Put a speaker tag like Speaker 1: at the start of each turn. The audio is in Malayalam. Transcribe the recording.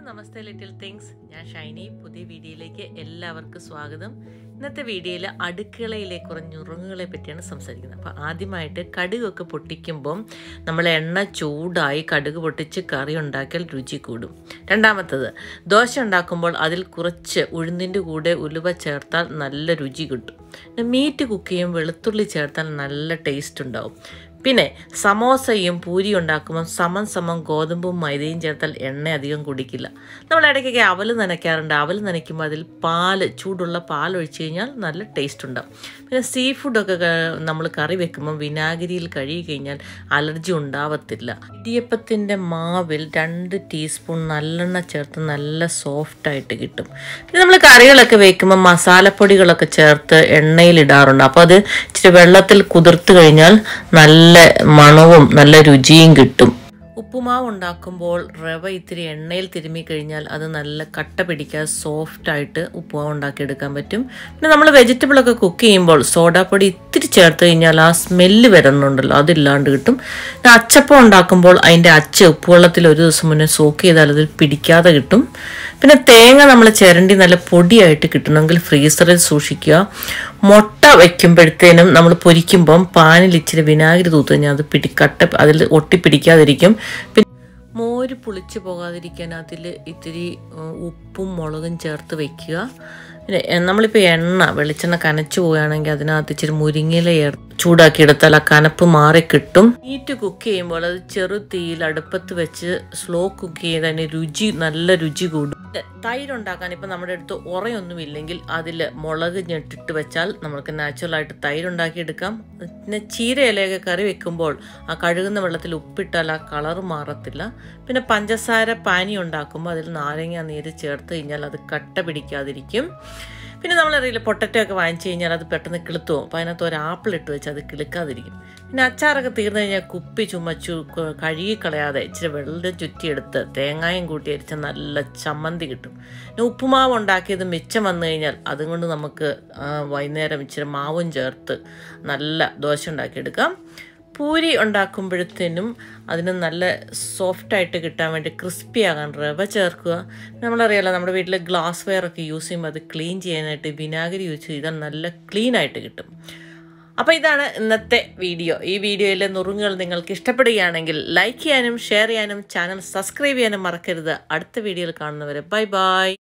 Speaker 1: നമസ്തേ ലിറ്റിൽ തിങ്സ് ഞാൻ ഷൈനി പുതിയ വീഡിയോയിലേക്ക് എല്ലാവർക്കും സ്വാഗതം ഇന്നത്തെ വീഡിയോയിൽ അടുക്കളയിലെ കുറഞ്ഞ നുറുങ്ങുകളെ പറ്റിയാണ് സംസാരിക്കുന്നത് അപ്പോൾ ആദ്യമായിട്ട് കടുകൊക്കെ പൊട്ടിക്കുമ്പം നമ്മൾ എണ്ണ ചൂടായി കടുക് പൊട്ടിച്ച് കറി ഉണ്ടാക്കിയാൽ രുചി കൂടും രണ്ടാമത്തത് ദോശ ഉണ്ടാക്കുമ്പോൾ അതിൽ കുറച്ച് ഉഴുന്നിൻ്റെ കൂടെ ഉലുവ ചേർത്താൽ നല്ല രുചി കിട്ടും പിന്നെ മീറ്റ് കുക്ക് ചെയ്യും വെളുത്തുള്ളി ചേർത്താൽ നല്ല ടേസ്റ്റ് ഉണ്ടാവും പിന്നെ സമോസയും പൂരി ഉണ്ടാക്കുമ്പോൾ സമം സമം ഗോതമ്പും മൈദയും ചേർത്താൽ എണ്ണ അധികം കുടിക്കില്ല നമ്മൾ ഇടയ്ക്കൊക്കെ അവൽ നനയ്ക്കാറുണ്ട് അവൽ നനയ്ക്കുമ്പോൾ അതിൽ പാല് ചൂടുള്ള പാൽ ഒഴിച്ച് കഴിഞ്ഞാൽ നല്ല ടേസ്റ്റ് ഉണ്ടാവും പിന്നെ സീ ഫുഡൊക്കെ നമ്മൾ കറി വെക്കുമ്പോൾ വിനാഗിരിയിൽ കഴുകി കഴിഞ്ഞാൽ അലർജി ഉണ്ടാവത്തില്ല ഇടിയപ്പത്തിൻ്റെ മാവിൽ രണ്ട് ടീസ്പൂൺ നല്ലെണ്ണ ചേർത്ത് നല്ല സോഫ്റ്റായിട്ട് കിട്ടും പിന്നെ നമ്മൾ കറികളൊക്കെ വെക്കുമ്പോൾ മസാലപ്പൊടികളൊക്കെ ചേർത്ത് എണ്ണയിൽ ഇടാറുണ്ട് അപ്പോൾ അത് ഇച്ചിരി വെള്ളത്തിൽ കുതിർത്ത് കഴിഞ്ഞാൽ നല്ല മണവും നല്ല രുചിയും കിട്ടും ഉപ്പുമാവ് ഉണ്ടാക്കുമ്പോൾ റവ ഇത്തിരി എണ്ണയിൽ തിരുമ്മി കഴിഞ്ഞാൽ അത് നല്ല കട്ട പിടിക്കാതെ സോഫ്റ്റായിട്ട് ഉപ്പുമാവ് ഉണ്ടാക്കിയെടുക്കാൻ പറ്റും പിന്നെ നമ്മൾ വെജിറ്റബിളൊക്കെ കുക്ക് ചെയ്യുമ്പോൾ സോഡാപ്പൊടി ഇത്തിരി ചേർത്ത് കഴിഞ്ഞാൽ ആ സ്മെല്ല് വരുന്നുണ്ടല്ലോ അതില്ലാണ്ട് കിട്ടും പിന്നെ അച്ചപ്പം ഉണ്ടാക്കുമ്പോൾ അതിൻ്റെ അച്ച് ഉപ്പുവെള്ളത്തിൽ ഒരു ദിവസം മുന്നേ സോക്ക് ചെയ്താൽ അത് പിടിക്കാതെ കിട്ടും പിന്നെ തേങ്ങ നമ്മൾ ചിരണ്ടി നല്ല പൊടിയായിട്ട് കിട്ടണമെങ്കിൽ ഫ്രീസറിൽ സൂക്ഷിക്കുക മുട്ട വയ്ക്കുമ്പോഴത്തേനും നമ്മൾ പൊരിക്കുമ്പം പാനിൽ ഇച്ചിരി വിനാഗിരി തൂത്ത് കഴിഞ്ഞാൽ അത് പിടിക്കട്ട അതിൽ ഒട്ടിപ്പിടിക്കാതിരിക്കും പിന്നെ മോര് പുളിച്ച് പോകാതിരിക്കാൻ അതിൽ ഇത്തിരി ഉം, ഉപ്പും മുളകും ചേർത്ത് വെക്കുക പിന്നെ എ- നമ്മളിപ്പോൾ എണ്ണ വെളിച്ചെണ്ണ കനച്ചു പോവുകയാണെങ്കിൽ അതിനകത്ത് ഇച്ചിരി മുരിങ്ങയില ഏർ- ചൂടാക്കി എടുത്താൽ ആ കനപ്പ് മാറി കിട്ടും മീറ്റ് കുക്ക് ചെയ്യുമ്പോൾ അത് ചെറു തീയിൽ അടുപ്പത്ത് വെച്ച് സ്ലോ കുക്ക് ചെയ്ത് അതിന് രുചി നല്ല രുചി കൂടും പിന്നെ തൈര് ഉണ്ടാക്കാൻ ഇപ്പം നമ്മുടെ അടുത്ത് ഉറയൊന്നും ഇല്ലെങ്കിൽ അതിൽ മുളക് ഞെട്ടിട്ട് വെച്ചാൽ നമുക്ക് നാച്ചുറലായിട്ട് തൈര് ഉണ്ടാക്കിയെടുക്കാം പിന്നെ ചീര ഇലയൊക്കെ കറി വെക്കുമ്പോൾ ആ കഴുകുന്ന വെള്ളത്തിൽ ഉപ്പിട്ടാൽ ആ കളർ മാറത്തില്ല പിന്നെ പഞ്ചസാര പാനി ഉണ്ടാക്കുമ്പോൾ അതിൽ നാരങ്ങ നീര് ചേർത്ത് കഴിഞ്ഞാൽ അത് കട്ട പിടിക്കാതിരിക്കും പിന്നെ നമ്മളറിയില്ല പൊട്ടറ്റോ ഒക്കെ വാങ്ങിച്ചു കഴിഞ്ഞാൽ അത് പെട്ടെന്ന് കിളുത്തു പോകും അപ്പോൾ അതിനകത്ത് ഒരു ആപ്പിൾ ഇട്ട് വെച്ച് അത് കിളുക്കാതിരിക്കും പിന്നെ അച്ചാറൊക്കെ തീർന്നു കഴിഞ്ഞാൽ കുപ്പി ചുമച്ചു ക- കഴുകി കളയാതെ ഇച്ചിരി വെള്ളം ചുറ്റിയെടുത്ത് തേങ്ങായും കൂട്ടി അരിച്ച നല്ല ചമ്മന്തി കിട്ടും പിന്നെ ഉപ്പുമാവ് ഉണ്ടാക്കിയത് മിച്ചം വന്നു കഴിഞ്ഞാൽ അതും കൊണ്ട് നമുക്ക് ആ, വൈകുന്നേരം ഇച്ചിരി മാവും ചേർത്ത് നല്ല ദോശ ഉണ്ടാക്കിയെടുക്കാം പൂരി ഉണ്ടാക്കുമ്പോഴത്തേനും അതിന് നല്ല സോഫ്റ്റായിട്ട് കിട്ടാൻ വേണ്ടി ക്രിസ്പി ആകാൻ റവ ചേർക്കുക നമ്മളറിയാലോ നമ്മുടെ വീട്ടിൽ ഗ്ലാസ് വെയർ ഒക്കെ യൂസ് ചെയ്യുമ്പോൾ അത് ക്ലീൻ ചെയ്യാനായിട്ട് വിനാഗിരി യൂസ് ചെയ്താൽ നല്ല ക്ലീൻ ആയിട്ട് കിട്ടും അപ്പോൾ ഇതാണ് ഇന്നത്തെ വീഡിയോ ഈ വീഡിയോയിലെ നുറുങ്ങുകൾ നിങ്ങൾക്ക് ഇഷ്ടപ്പെടുകയാണെങ്കിൽ ലൈക്ക് ചെയ്യാനും ഷെയർ ചെയ്യാനും ചാനൽ സബ്സ്ക്രൈബ് ചെയ്യാനും മറക്കരുത് അടുത്ത വീഡിയോയിൽ കാണുന്നവരെ ബൈ ബൈ